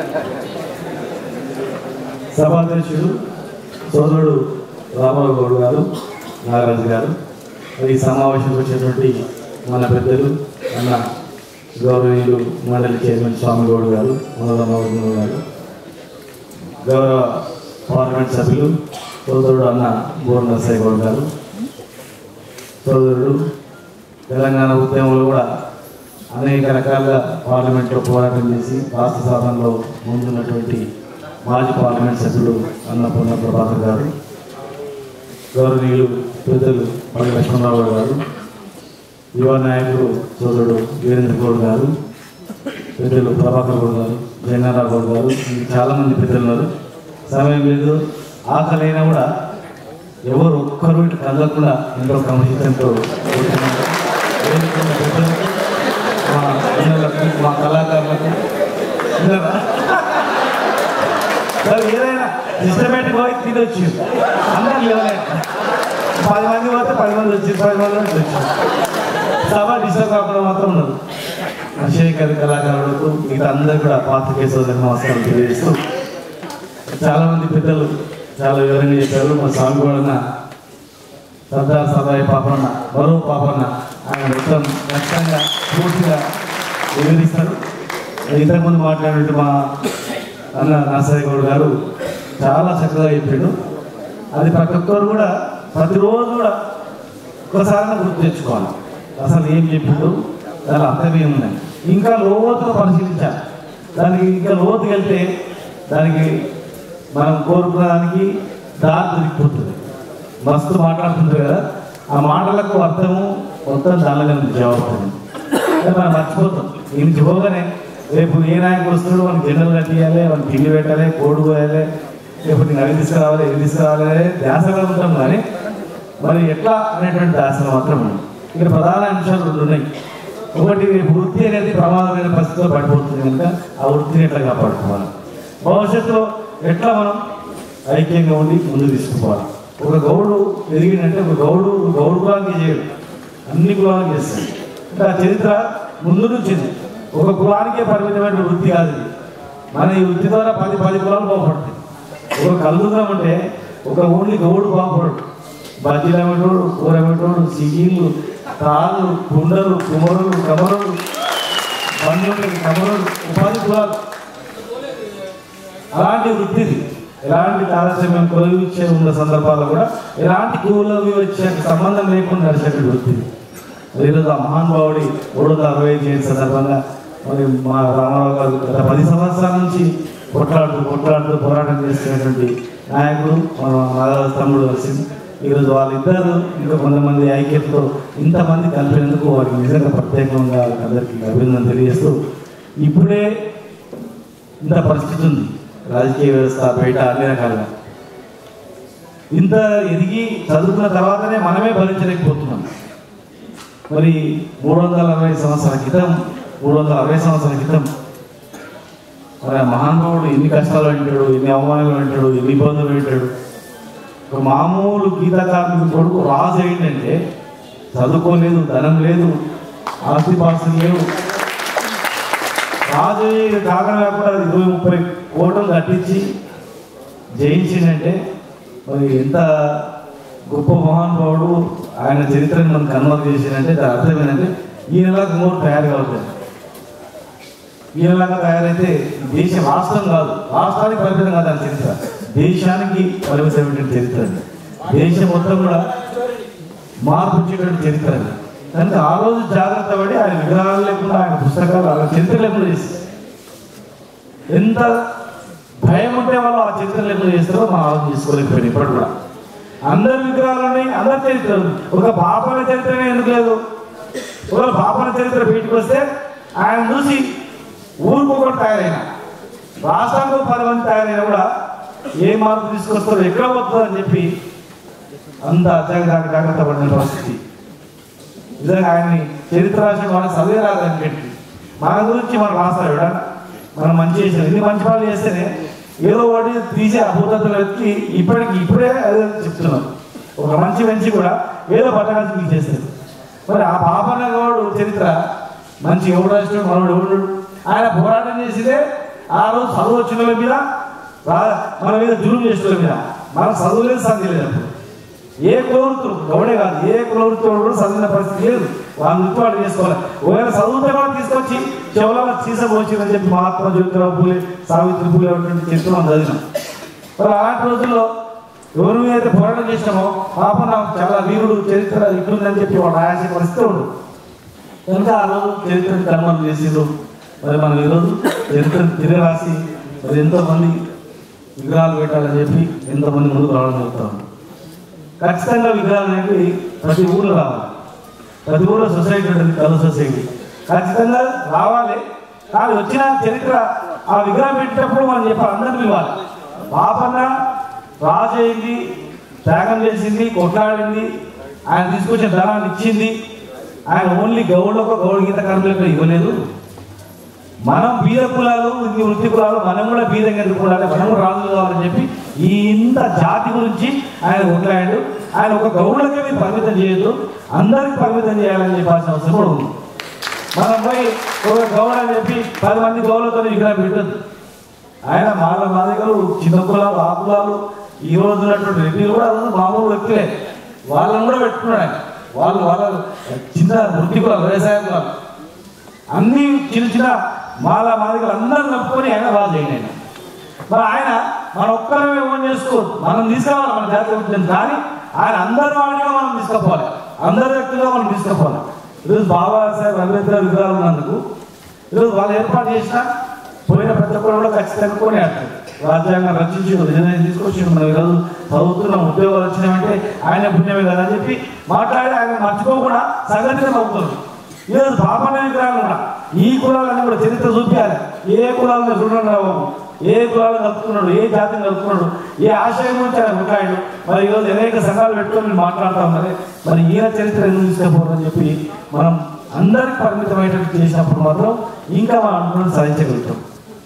సభాధ్యక్షుడు సోదరుడు రామారావు గౌడ్ గారు నాగరాజు గారు ఈ సమావేశంకి వచ్చినటువంటి మన పెద్దలు అన్న గౌరవనీయులు మండలి చైర్మన్ స్వామి గౌడ్ గారు మన రామారావు గారు గౌరవ పార్లమెంట్ సభ్యులు సోదరుడు అన్న బోర్ నరసయ్య గౌడ్ గారు సోదరుడు తెలంగాణ ఉద్యమంలో కూడా అనేక రకాలుగా పార్లమెంట్లో పోరాటం చేసి రాష్ట్ర సాధనలో ముందున్నటువంటి మాజీ పార్లమెంట్ సభ్యుడు అన్నపూర్ణ ప్రభాకర్ గారు గౌరవనీయులు పెద్దలు పల్లి లక్ష్మణరావు గారు యువ నాయకుడు సోదరుడు వీరేంద్ర గౌడ్ గారు పెద్దలు ప్రభాకర్ గౌడ్ గారు జయనారావు గౌడ్ గారు ఇంకా చాలామంది పెద్దలు ఉన్నారు సమయం లేదు ఆకలి అయినా కూడా ఎవరు ఒక్కరు ఇటు కదలకుండా ఎంతో క్రమశిక్షణతో కూర్చున్నారు. వేదిక ఉన్న పెద్దలకు, మా అన్నలకు మా కళాకారులకు విన్నారా? మరి ఏదైనా సిస్టమేటిక్ పోయి తినొచ్చు అందరు లేవలేదు పది మంది పోతే పది మంది వచ్చి పది మంది నుంచి వచ్చారు సభ డిస్టర్బ్ కాకుండా మాత్రం ఉన్నారు అభిషేక్ కళాకారులకు మిగతా అందరూ కూడా పాత్రికేయ సోదరి నమస్కారం తెలియజేస్తూ చాలా మంది పెద్దలు చాలా వివరంగా చెప్పారు మా స్వామి కూడా సర్దార్ సదాయి పాపన్న మరో పాపన్న ఆయన మొత్తం ఖచ్చితంగా పూర్తిగా వివరిస్తారు ఇంతకుముందు మాట్లాడినట్టు మా అన్న నాసరి గౌడ్ గారు చాలా చక్కగా చెప్పిండు అది ప్రతి ఒక్కరు కూడా ప్రతిరోజు కూడా ఒకసారి గుర్తు తెచ్చుకోవాలి అసలు ఏం చెప్పిండు దాని అర్థం ఏమున్నాయి ఇంకా లోతుగా పరిశీలించాలి దానికి ఇంకా లోతుకి వెళ్తే దానికి మనం కోరుకున్న దానికి దారి దొరికిపోతుంది మస్తు మాట్లాడుతుంటారు కదా ఆ మాటలకు అర్థము మొత్తం దానిలో జవాబు మనం మర్చిపోతాం ఇంటికి పోగానే రేపు ఏ నాయకుడు వస్తున్నాడు మనకి జనరల్ కట్టియాలి మన తిండి పెట్టాలి కోడి పోయాలి రేపు నేను అవి తీసుకురావాలి ఇవి తీసుకురావాలి ధ్యాసగా ఉంటాం కానీ మరి ఎట్లా అనేటువంటి ధ్యాసలు మాత్రం ఉంది. ఇక్కడ ప్రధాన అంశాలు రెండు ఉన్నాయి ఒకటి రేపు వృత్తి అనేది ప్రమాదమైన పరిస్థితిలో పడిపోతుంది కనుక ఆ వృత్తిని ఎట్లా కాపాడుకోవాలి భవిష్యత్తులో ఎట్లా మనం ఐక్యంగా ఉండి ముందుకు తీసుకుపోవాలి ఒక గౌడు ఎదిగిందంటే ఒక గౌడు ఒక గౌడు కులానికి చేయడు అన్ని కులాలకు చేస్తాడు అంటే ఆ చరిత్ర ముందు నుంచి ఉంది. ఒక కులానికే పరిమితమైన వృత్తి కాదు ఇది. మన ఈ వృత్తి ద్వారా పది పది కులాలు బాగుపడతాయి ఒక కలుగుతాం అంటే ఒక ఓన్లీ గౌడు బాగుపడడు బజ్జీలు అమ్మేటోడు కూర అమ్మేటోడు సిగీలు తాళ్ళు కుండలు కుమరులు కమరులు బండ్లు కమరులు ఉపాధి కులాలు అలాంటి వృత్తిది ఎలాంటి తారతమ్యం కొలివిచ్చే ఉన్న సందర్భాల్లో కూడా ఎలాంటి కూలవి వచ్చే సంబంధం లేకుండా నడిచేటువంటి వృత్తిది ఈరోజు ఆ మహానుభావుడి మూడు వందల అరవై ఐదు జయంతి సందర్భంగా మరి మా రామారావు గారు గత పది సంవత్సరాల నుంచి కొట్లాడుతూ కొట్లాడుతూ పోరాటం చేస్తున్నటువంటి నాయకుడు మన నాగరాజు తమ్ముడు కలిసి ఈరోజు వాళ్ళిద్దరు ఇంకా కొంతమంది ఐక్యతతో ఇంతమంది కలిపినందుకు వారికి నిజంగా ప్రత్యేకంగా అందరికీ అభినందన తెలియజేస్తూ ఇప్పుడే ఇంత పరిస్థితి ఉంది రాజకీయ వ్యవస్థ బయట అన్ని రకాలుగా ఇంత ఎదిగి చదువుకున్న తర్వాతనే మనమే భరించలేకపోతున్నాం మరి మూడు వందల అరవై సంవత్సరాల క్రితం మూడు వందల అరవై సంవత్సరాల క్రితం మరి ఆ మహానుభావుడు ఎన్ని కష్టాలు వింటాడు ఎన్ని అవమానాలు వింటాడు ఎన్ని ఇబ్బందులు వింటాడు ఒక మామూలు గీత కార్మికుడు కొడుకు రాజు ఏంటంటే చదువుకోలేదు ధనం లేదు ఆస్తి పాస్తులు లేవు రాజు కాకడం కాకుండా ఇరవై ముప్పై కోటలు కట్టించి జయించిందంటే మరి ఎంత గొప్ప మహానుభావుడు ఆయన చరిత్రను మనకు కన్వర్ట్ చేసిందంటే దాని అర్థం ఏంటంటే ఈయనలాగా మూడు తయారు కావుతాయి ఈయనలాగా తయారైతే దేశ రాష్ట్రం కాదు రాష్ట్రానికి పరిమితం కాదు ఆయన చరిత్ర దేశానికి పరిమితమైన చరిత్ర అది దేశం మొత్తం కూడా మార్పు వచ్చేటువంటి చరిత్ర అది కనుక ఆ రోజు జాగ్రత్త పడి ఆయన విగ్రహాలు లేకుండా ఆయన పుస్తకాలు ఆయన చరిత్ర లేకుండా చేసి ఎంత భయం ఉంటే వాళ్ళు ఆ చరిత్ర లేకుండా చేస్తారో మనం ఆలోచన చేసుకోలేకపోయింది ఇప్పటి కూడా అందరి విగ్రహాలు ఉన్నాయి అందరి చరిత్ర ఉంది ఒక పాపన చరిత్రనే ఎందుకు లేదు ఒక పాపన చరిత్ర బయటకు వస్తే ఆయన చూసి ఊరికి ఒకటి తయారైనా రాష్ట్రానికి ఒక పది మంది తయారైనా కూడా ఏ మార్పు తీసుకొస్తారో ఎక్కడ పోతుందో అని చెప్పి అంత అత్యాగ జాగ్రత్త పడిన పరిస్థితి నిజంగా ఆయన్ని చరిత్ర రాసిన మన చదివే రాదని పెట్టి మన గురించి మనం రాస్తాడు ఎవడ మనం మంచి చేసాం ఎన్ని మంచి పనులు చేస్తేనే ఏదో ఒకటి తీసే అభూతలు వెతికి ఇప్పటికి ఇప్పుడే అదే చెప్తున్నాం ఒక మంచి మంచి కూడా ఏదో పట్టకాల్సి మీకు చేస్తారు మరి ఆ పాపన్న గౌడు చరిత్ర మంచి ఎవడు రాసినాడు మనోడు ఎవడు ఆయన పోరాటం చేసిదే ఆ రోజు చదువు వచ్చిన వాళ్ళ మీద రా- మన మీద జులుం చేసిన వాళ్ళ మీద మనం చదువులేదు సంధి లేదు అప్పుడు ఏ కులవృత్తులు గౌడే కాదు ఏ కులవృత్తి వాడు కూడా చదివిన పరిస్థితి లేదు వాళ్ళ వృత్తి వాడు చేసుకోవాలి ఒకవేళ చదువుతే కూడా తీసుకొచ్చి చెవులలో చీసపోచిందని చెప్పి మహాత్మా జ్యోతిరావు పూలే సావిత్రి పూలే అటువంటి చరిత్ర మనం చదివినాం మరి అలాంటి రోజుల్లో ఎవరు అయితే పోరాటం చేసినామో పాపం నాకు చాలా వీరుడు చరిత్ర ఇట్లుందని చెప్పి వాడు రాయాల్సిన పరిస్థితి ఉండదు కనుక ఆ రోజు చరిత్ర కర్మలు చేసిండ్రు మరి మనం ఈరోజు చరిత్ర తిరిగి రాసి మరి ఎంతో మంది విగ్రహాలు పెట్టాలని చెప్పి ఎంతో మంది ముందుకు రావడం జరుగుతాం ఖచ్చితంగా విగ్రహాలు అనేవి ప్రతి ఊర్లో రావాలి ప్రతి ఊర్లో సొసైటీ ఉంటుంది కలు సొసైటీ ఖచ్చితంగా రావాలి కానీ వచ్చిన చరిత్ర ఆ విగ్రహం పెట్టేటప్పుడు మనం చెప్పాలి అందరిని పిలవాలి పాపన్న రాజు అయింది త్యాగం చేసింది కొట్లాడింది ఆయన తీసుకొచ్చిన ధనాన్ని ఇచ్చింది ఆయన ఓన్లీ గౌడ్లకు గౌడ గీత కార్మికులకు ఇవ్వలేదు మనం బీద కులాలు ఈ వృత్తి కులాలు మనం కూడా బీదంగా ఎదుర్కొనాలి మనం కూడా రాజులు కావాలని చెప్పి ఈ ఇంత జాతి గురించి ఆయన కొట్లాడాడు ఆయన ఒక గౌడులకే మీరు పరిమితం చేయొద్దు అందరికి పరిమితం చేయాలని చెప్పాల్సిన అవసరం కూడా ఉంది మనం పోయి ఒక గౌడ అని చెప్పి పది మంది గౌడలతో విగ్రహం పెట్టద్దు ఆయన మాల మాదిగలు చిన్న కులాలు ఆ కులాలు ఈ రోజు ఉన్నటువంటి రెడ్డిలు కూడా అసలు మామూలు వ్యక్తులే వాళ్ళని కూడా పెట్టుకున్నాడు ఆయన వాళ్ళు వాళ్ళ చిన్న వృత్తి కులాలు వ్యవసాయ కులాలు అన్ని చిన్న చిన్న మాల మాదిగలు అందరిని నప్పుకొని ఆయన రాజు అయింది ఆయన మరి ఆయన మన ఒక్కరమే ఓన్ చేసుకోవద్దు మనం తీసుకురావాలి మన జాతీయ ఉద్యమం కానీ ఆయన అందరి వాడిగా మనం తీసుకుపోవాలి అందరి వ్యక్తులుగా మనం తీసుకుపోవాలి ఈరోజు బాబాసాహెబ్ అంబేద్కర్ విగ్రహాలు ఉన్నందుకు ఈరోజు వాళ్ళు ఏర్పాటు చేసిన పోయిన ప్రతి ఒక్కరు కూడా ఖచ్చితంగా కొని ఆడతారు రాజ్యాంగం రచించి నిర్ణయం తీసుకొచ్చి మనం ఈరోజు చదువుతున్నాం ఉద్యోగాలు వచ్చినామంటే ఆయన పుణ్యమే కదా అని చెప్పి మాట్లాడి ఆయన మర్చిపోకుండా సంఘటన అవుతుంది ఈరోజు పాపన విగ్రహాలు కూడా ఈ కులాలన్నీ కూడా చరిత్ర చూపించాలి ఏ కులాలను చూడండి రావు ఏ కులాలను కలుపుకున్నాడు ఏ జాతిని కలుపుకున్నాడు ఏ ఆశయం గురించి ఆయన ఉంటాడు మరి ఈరోజు అనేక సంఘాలు పెట్టుకొని మేము మాట్లాడుతాం మరి మరి ఈయన చరిత్ర ఎందుకు తీసుకుపోతుందని చెప్పి మనం అందరికి పరిమితమైనట్టు చేసినప్పుడు మాత్రం ఇంకా మనం అనుకుని సాధించగలుగుతాం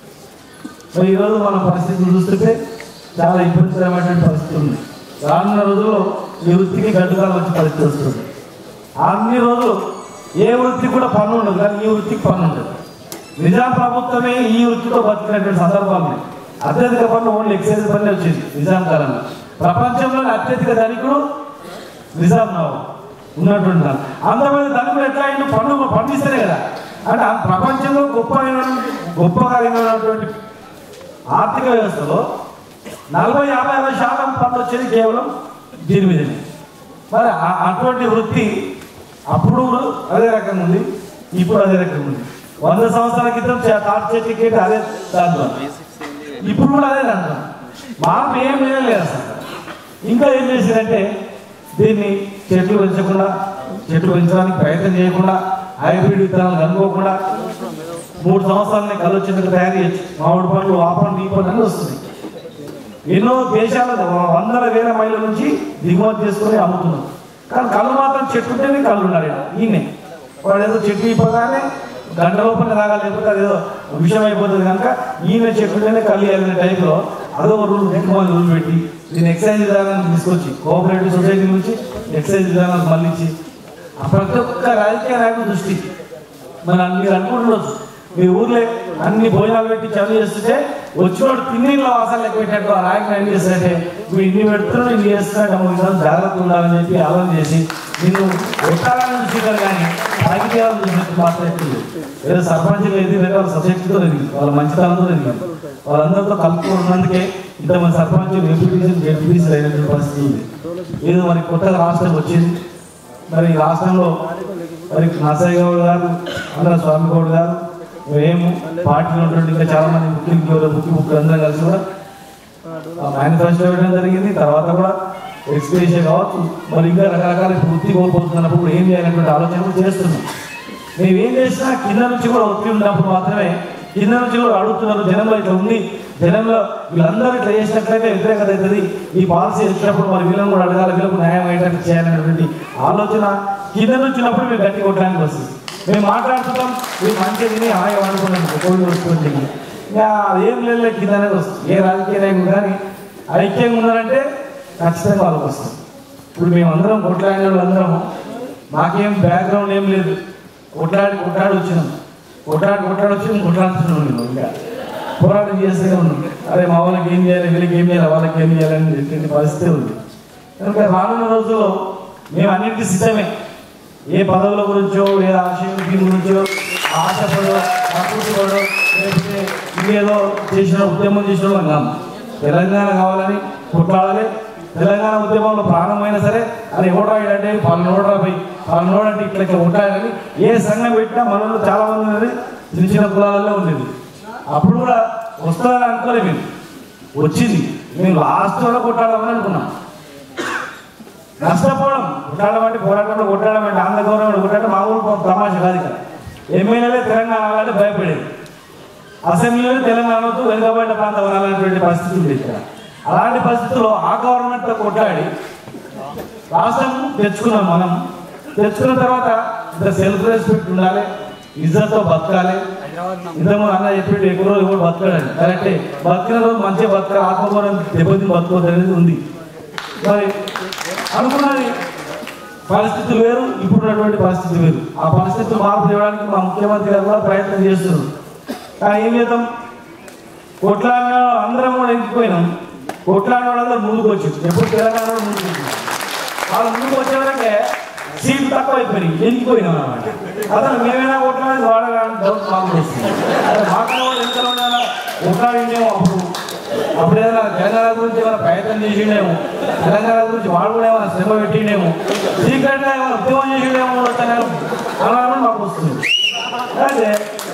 మరి ఈరోజు మన పరిస్థితులు చూస్తుంటే చాలా ఇబ్బందికరమైనటువంటి పరిస్థితి ఉంది రానున్న రోజుల్లో ఈ వృత్తికి గడ్డుకాలం వచ్చే పరిస్థితి వస్తుంది అన్ని రోజులు ఏ వృత్తికి కూడా పన్ను ఉండదు కానీ ఈ వృత్తికి పన్ను ఉండదు నిజాం ప్రభుత్వమే ఈ వృత్తితో బతికినటువంటి సందర్భాలు ఉన్నాయి. అత్యధిక పన్ను ఓన్లీ ఎక్సైజ్ పన్ను వచ్చింది నిజాం కాలంలో ప్రపంచంలోని అత్యధిక ధనికుడు నిజాం నవాబు ఉన్నటువంటి దాన్ని. అంతమంది ధనికుడు ఎట్లా అయిన పన్ను పండిస్తేనే కదా అంటే ఆ ప్రపంచంలో గొప్ప గొప్పగా అయినటువంటి ఆర్థిక వ్యవస్థలో నలభై యాభై అరవై శాతం పన్ను వచ్చేది కేవలం దీని మీదనే మరి ఆ- అటువంటి వృత్తి అప్పుడు అదే రకంగా ఉంది ఇప్పుడు అదే రకంగా ఉంది వంద సంవత్సరాల క్రితం చే- తాటి చెట్టు కేటి అదే దాంట్లో ఇప్పుడు కూడా అదే దాంట్లో మార్పు ఏం లేదు అసలు ఇంకా ఏం చేసిందంటే దీన్ని చెట్లు పెంచకుండా చెట్లు పెంచడానికి ప్రయత్నం చేయకుండా హైబ్రిడ్ విత్తనాలు కనుక్కోకుండా మూడు సంవత్సరాలని కళ్ళు వచ్చినట్టు తయారు చేయొచ్చు మామిడి పండ్లు ఆ పండ్లు ఈ పండ్లు అన్నీ వస్తుంది ఎన్నో దేశాల వందల వేల మైళ్ళ నుంచి దిగుమతి చేసుకొని అమ్ముతున్నారు కానీ కళ్ళు మాత్రం చెట్టు ఉంటేనే కళ్ళు ఉన్నారు ఈడ. ఈయనే వాడు ఏదో చెట్టు ఇవ్వగానే గంట లోపల తాగాలి లేకపోతే అదేదో విషయం అయిపోతుంది కనుక ఈయన చెట్టు ఉంటేనే కళ్ళు వెళ్ళిన టైంలో అదో రూల్ ఎక్కువ రూల్ పెట్టి దీన్ని ఎక్సైజ్ విధానాన్ని తీసుకొచ్చి కోఆపరేటివ్ సొసైటీ నుంచి ఎక్సైజ్ విధానాన్ని మళ్ళించి ఆ ప్రతి ఒక్క రాజకీయ నాయకుడు దృష్టి మన మీరు అనుకుంటున్నారు మీ ఊర్లో అన్ని భోజనాలు పెట్టి చదువు చేస్తుంటే వచ్చినోడు తిన్నీళ్ళ వాసన లెక్క పెట్టినట్టు ఆ నాయకుడు ఏం చేస్తాడంటే నువ్వు ఇన్ని పెడుతున్నాడు ఇన్ని చేస్తున్నాడు నువ్వు ఇంకా జాగ్రత్త ఉండాలని చెప్పి ఆలోచన చేసి నిన్ను కొట్టాలని చూసినారు కానీ రాజకీయాలు చూసినట్టు మాత్రం ఎక్కలేదు ఏదో సర్పంచ్గా ఎదిగినాక వాళ్ళ సబ్జెక్టుతో ఎదిగింది వాళ్ళ మంచితనంతో ఎదిగింది వాళ్ళందరితో కలుపుకున్నందుకే ఇంతమంది సర్పంచులు ఎంపీటీసీలు జడ్పీటీసీలు అయినటువంటి పరిస్థితి ఉంది ఏదో మరి కొత్తగా రాష్ట్రం వచ్చింది మరి ఈ రాష్ట్రంలో మరి నరసయ్య గౌడ్ గారు అందరూ స్వామి గౌడ్ గారు మేము పార్టీలో ఉన్నటువంటి ఇంకా చాలా మంది ముఖ్యులు ముఖ్య ముఖ్యులు అందరం కలిసి కూడా మేనిఫెస్టో ఇవ్వడం జరిగింది తర్వాత కూడా ఎక్స్పీరియన్స్ కావచ్చు మరి ఇంకా రకరకాల ఇప్పుడు వృత్తి కోల్పోతున్నప్పుడు ఏం చేయాలనేటువంటి ఆలోచన కూడా చేస్తున్నాం మేము ఏం చేసినా కింద నుంచి కూడా ఒత్తిడి ఉన్నప్పుడు మాత్రమే కింద నుంచి కూడా అడుగుతున్నారు జనంలో ఇట్లా ఉంది జనంలో వీళ్ళందరూ ఇట్లా చేసినట్లయితే వ్యతిరేకత అవుతుంది ఈ పాలసీ వచ్చినప్పుడు మరి వీళ్ళని కూడా అడగాలి వీళ్ళకు న్యాయం అయ్యేటట్టు చేయాలనేటువంటి ఆలోచన కింద నుంచి ఉన్నప్పుడు మేము గట్టి కొట్టడానికి వస్తుంది మేము మాట్లాడుతున్నాం మీరు మంచిగా తిని హాయిగా అనుకున్నాం కోవిడ్ వస్తుంది ఇంకా ఏం లేదు కింద అనేది వస్తుంది ఏ రాజకీయ నాయకుడు కానీ ఐక్యంగా ఉన్నారంటే ఖచ్చితంగా వాళ్ళకి వస్తుంది ఇప్పుడు మేమందరం కొట్లాడిన వాళ్ళందరం మాకేం బ్యాక్గ్రౌండ్ ఏం లేదు కొట్లాడి కొట్లాడి వచ్చినాం కొట్లాడి కొట్లాడి వచ్చి కొట్లాడుతున్నాం మేము ఇంకా పోరాటం చేస్తూనే ఉన్నాం అరే మా వాళ్ళకి ఏం చేయాలి వీళ్ళకి ఏం చేయాలి వాళ్ళకి ఏం చేయాలని చెప్పిన పరిస్థితి ఉంది కనుక రానున్న రోజుల్లో మేము అన్నింటికీ సిద్ధమే ఏ పదవుల గురించో ఏ ఆశయం దీని గురించో ఆశపడో ఆకృతిపడో లేకపోతే ఇంకేదో చేసిన ఉద్యమం చేసిన వాళ్ళం కాదు తెలంగాణ కావాలని కొట్లాడాలి తెలంగాణ ఉద్యమంలో ప్రాణమైనా సరే అది ఎవడో అంటే పన్నోడరా పోయి పన్నోడు అంటే ఇట్లా ఇట్లా ఉంటాయని ఏ సంఘం పెట్టినా మనలో చాలా మంది ఉన్నది చిన్న చిన్న కులాలలో ఉండేది అప్పుడు కూడా వస్తుందని అనుకోలేదు మేము వచ్చింది మేము లాస్ట్ వరకు కొట్టాలని అనుకున్నాం నష్టపోవడం కొట్టాడడం అంటే పోరాటంలో కొట్టాడడం అంటే ఆంధ్ర గౌరవం కొట్టాడడం మామూలు తమాషా కాదు ఇక్కడ ఎమ్మెల్యేలే తెలంగాణ అంటే భయపడేది అసెంబ్లీలో తెలంగాణతో వెనుకబడిన ప్రాంతం అనాలనేటువంటి పరిస్థితి ఉంది ఇక్కడ అలాంటి పరిస్థితుల్లో ఆ గవర్నమెంట్తో కొట్లాడి రాష్ట్రం తెచ్చుకున్నాం మనం తెచ్చుకున్న తర్వాత ఇంత సెల్ఫ్ రెస్పెక్ట్ ఉండాలి ఇజ్జత్తో బతకాలి ఇంతకు అన్న చెప్పి ఎక్కువ రోజు కూడా బతకాలి కరెక్టే బతికిన రోజు మంచిగా బతకాలి ఆత్మగౌరవం దెబ్బతిని బతుకోవద్దు అనేది ఉంది మరి అనుకున్నది పరిస్థితులు వేరు ఇప్పుడున్నటువంటి పరిస్థితి వేరు ఆ పరిస్థితులు మార్పు తేవడానికి మా ముఖ్యమంత్రి గారు కూడా ప్రయత్నం చేస్తున్నారు కానీ ఏం చేద్దాం కొట్లాడిన అందరం కూడా ఎక్కిపోయినాం కొట్లాడిన వాళ్ళందరూ ముందుకు వచ్చి ఎప్పుడు తెలంగాణ వాళ్ళు ముందుకు వచ్చింది వాళ్ళు ముందుకు వచ్చేవరకే సీట్లు తక్కువ అయిపోయినాయి ఎనికిపోయినాం అన్నమాట అసలు మేమైనా కొట్లాడి వాడడానికి డౌట్ మాకు వస్తుంది అదే మాకన్నా వాళ్ళు ఎంత ఉండాలా కొట్లాడిండేమో అప్పుడు అప్పుడు ఏదైనా తెలంగాణ గురించి ఏమైనా ప్రయత్నం చేసిండేమో తెలంగాణ గురించి వాడు కూడా ఏమైనా శ్రమ పెట్టిండేమో సీక్రెట్గా ఏమైనా ఉద్యమం చేసిండేమో తెలంగాణ అలాగే మాకు వస్తుంది అయితే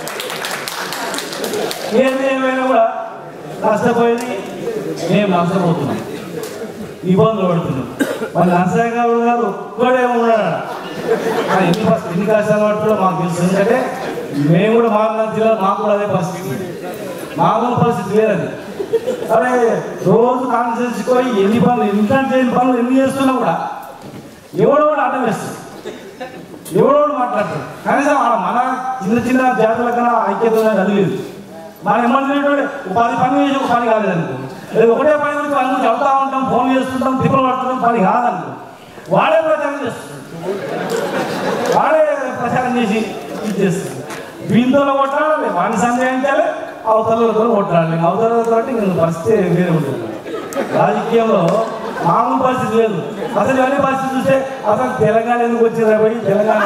ఏది ఏమైనా కూడా నష్టపోయేది మేము నష్టపోతున్నాం ఇబ్బందులు పడుతున్నాం మరి నరసయ్య గారు గారు ఒక్కడే ఉన్నాడు ఆయన ఎన్ని పరిస్థితి ఎన్ని కష్టాలు పడుతుందో మాకు తెలుసు ఎందుకంటే మేము కూడా మామూలు జిల్లా మాకు కూడా అదే పరిస్థితి మామూలు పరిస్థితి లేదండి అరే రోజు కాన్ఫరెన్స్ పోయి ఎన్ని పనులు ఎంత చేయని పనులు ఎన్ని చేస్తున్నా కూడా ఎవడో ఒకడు అడ్డం వేస్తాడు ఎవడో ఒకడు మాట్లాడతాడు కనీసం ఆడ మన చిన్న చిన్న జాతుల కన్నా ఐక్యత ఉన్నది అది లేదు మన ఎమ్మెల్యేటోడు పది పని చేసి ఒక పని కాలేదనుకో లేదు ఒకటే పని గురించి పని గురించి చదువుతా ఉంటాం ఫోన్ చేస్తుంటాం తిప్పలు పడుతుంటాం పని కాదనుకో వాడే ప్రచారం చేస్తాడు వాడే ప్రచారం చేసి ఇది చేస్తాడు వీళ్ళతో కొట్టాలి వాడిని సందేహించాలి అవతలతో కొట్టాలి అవతలతో అంటే ఇంక పరిస్థితి వేరే ఉంటుంది రాజకీయంలో మామూలు పరిస్థితి లేదు అసలు ఇవన్నీ పరిస్థితి చూస్తే అసలు తెలంగాణ ఎందుకు వచ్చిందా పోయి తెలంగాణ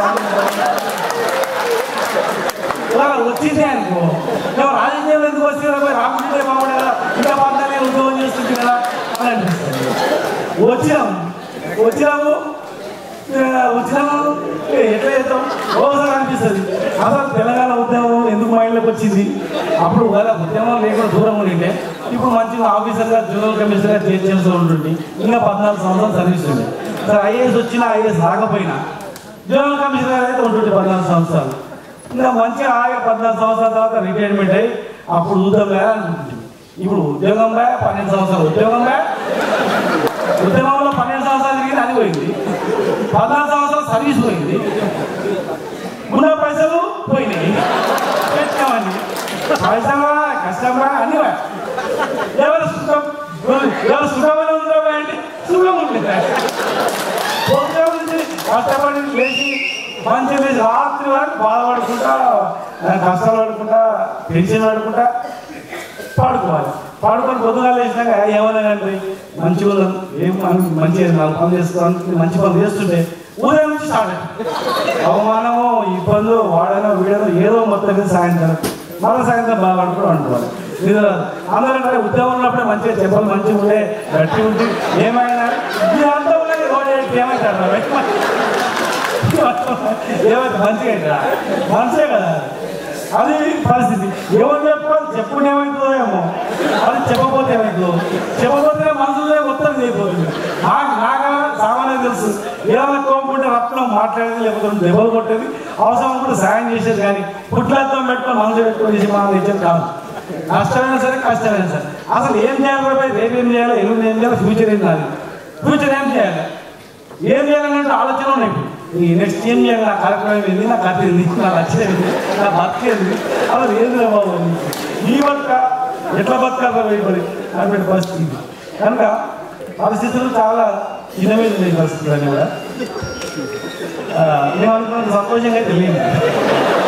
ఇలా వచ్చిందే అనుకో మేము రాజకీయంలో ఎందుకు వచ్చిందా పోయి రాకుంటే బాగుండే కదా ఇంకా బాగానే ఉద్యోగం చేస్తుంది కదా అని అనిపిస్తుంది వచ్చినాము వచ్చినాము ఆ, వచ్చినాము ఏ, ఎట్లా చేద్దాం రోజు అనిపిస్తుంది అసలు తెలంగాణ ఉద్యమం ఎందుకు మైండ్లోకి వచ్చింది అప్పుడు కదా ఉద్యమం లేకుండా దూరం ఉండిండే ఇప్పుడు మంచిగా ఆఫీసర్గా జనరల్ కమిషనర్గా చేసి ఉంటుండే ఇంకా పద్నాలుగు సంవత్సరాలు సర్వీస్ ఉండే సరే ఐఏఎస్ వచ్చినా ఐఏఎస్ రాకపోయినా జనరల్ కమిషనర్ అయితే ఉంటుండే పద్నాలుగు సంవత్సరాలు ఇంకా మంచిగా ఆగే పద్నాలుగు సంవత్సరాల తర్వాత రిటైర్మెంట్ అయ్యి అప్పుడు చూద్దాం లేదా అనుకుంటుంది ఇప్పుడు ఉద్యోగం బా పన్నెండు సంవత్సరాలు ఉద్యోగం బా ఉద్యమంలో పన్నెండు సంవత్సరాలు తిరిగి అది పోయింది పద్నాలుగు సంవత్సరాలు సర్వీస్ పోయింది ఉన్న పైసలు పోయినాయి పెట్టామని పైసలా కష్టమా అన్ని పోయాయి. ఎవరు సుఖం ఎవరు సుఖమైన ఉందో అంటే సుఖం ఉంటుంది పొద్దున నుంచి కష్టపడి లేచి మంచి లేచి రాత్రి వరకు బాధపడుకుంటా ఆ, కష్టాలు పడుకుంటా టెన్షన్ పడుకుంటా పడుకోవాలి పడుకొని పొద్దుగా లేచినాక ఏమన్నా కానీ మంచిగా ఉన్నాను ఏం మనం మంచిగా నాలుగు పనులు చేసుకోవాలని మంచి పనులు చేస్తుంటే ఉదయం నుంచి స్టార్ట్ అయ్యింది. అవమానమో ఇబ్బందో వాడనో వీడనో ఏదో మొత్తం మీద సాయంత్రం మళ్ళీ సాయంత్రం బాగా పడుకోవడం అనుకోవాలి ఇది అందరూ ఉద్యోగం ఉన్నప్పుడే మంచిగా చెప్పలు మంచిగా ఉండే గట్టి ఉంటే ఏమైనా ఇది అంతా ఉన్నది రోడ్ ఏమైతారు ఏమైతే మంచిగా అయిందా? మనసే కదా అది పరిస్థితి ఎవరు చెప్పాలి చెప్పుకుని ఏమవుతుందో ఏమో అది చెప్పకపోతే ఏమవుతుందో చెప్పకపోతే మనసులో మొత్తం అయిపోతుంది నాకు నాగా సామాన్యం తెలుసు ఏమైనా కోపుకుంటే రత్నం మాట్లాడేది లేకపోతే దెబ్బలు కొట్టేది అవసరం కూడా సాయం చేసేది కానీ పుట్లతో పెట్టుకొని మనసు పెట్టుకొని చేసి మనం ఇచ్చేది కాదు కష్టమైనా సరే కష్టమైనా సరే అసలు ఏం చేయాలి రేపు రేపు ఏం చేయాలి ఎల్లుండి ఏం చేయాలి ఫ్యూచర్ ఏం కాదు ఫ్యూచర్ ఏం చేయాలి ఏం చేయాలనే ఆలోచన ఉన్నాయి ఇప్పుడు ఈ నెక్స్ట్ ఏం చేయాలి నా కార్యక్రమం ఏంది నా కథ ఏంది నా లక్ష్యం ఏంది నా బతికేంది అసలు ఏంది రా బాబు అని. ఈ బతుక ఎట్లా బతకాలి వేయబడి అటువంటి పరిస్థితి ఇది. కనుక పరిస్థితులు చాలా ఇన్నమైన ఉన్నాయి పరిస్థితులు అన్నీ కూడా ఆ, మేము అనుకున్నంత సంతోషంగా అయితే లేదు